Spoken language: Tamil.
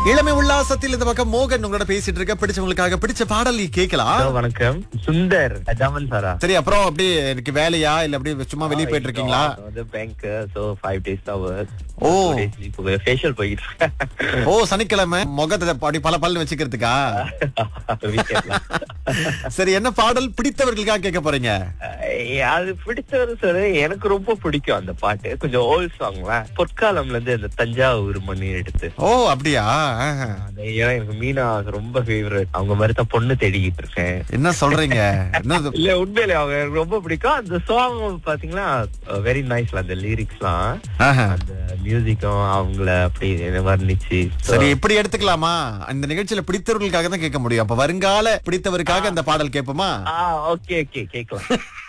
இளமை உல்லாசத்தில் இந்த பக்கம் மோகன் உங்களோட பேசிட்டு இருக்க பிடிச்சவங்களுக்காக பிடிச்ச பாடல் நீ கேட்கலாம் ஹலோ வணக்கம் சுந்தர் ஜமன் சாரா சரி அப்புறம் அப்படியே எனக்கு வேலையா இல்ல அப்படியே சும்மா வெளியே போயிட்டு இருக்கீங்களா வந்து bank so five days hours oh. இப்போ ஃபேஷியல் போயிட்டு இருக்கேன் ஓ சனிக்கிழமை முகத்தை அப்படி பல பல்லு வச்சுக்கிறதுக்கா Weekend ல. சரி என்ன பாடல் பிடித்தவர்களுக்காக கேட்க போறீங்க அஹ் அது பிடிச்சது சொல்லு எனக்கு ரொம்ப பிடிக்கும் அந்த பாட்டு கொஞ்சம் ஓல்ட் சாங்ல பொற்காலம்ல இருந்து இந்த தஞ்சாவூர் மணி எடுத்து ஓ அப்படியா ஆஹா. அந்த ஏன்னா எனக்கு மீனா ரொம்ப ஃபேவரட் அவங்க மாதிரி தான் பொண்ணு தேடிக்கிட்டு இருக்கேன் என்ன சொல்றீங்க என்ன இது? இல்ல உண்மையிலே அவங்க எனக்கு ரொம்ப பிடிக்கும் அந்த சாங் பாத்தீங்கன்னா வெரி நைஸ்ல அந்த லிரிக்ஸ்லாம் ஆஹா. அந்த மியூசிக்கும் அவங்கள அப்படி வர்ணிச்சு So, சரி இப்படி எடுத்துக்கலாமா இந்த நிகழ்ச்சியில பிடித்தவர்களுக்காக தான் கேட்க முடியும் அப்ப வருங்கால பிடித்தவருக்காக அந்த பாடல் கேட்போமா ஆ ஓகே ஓகே கேக்கலாம்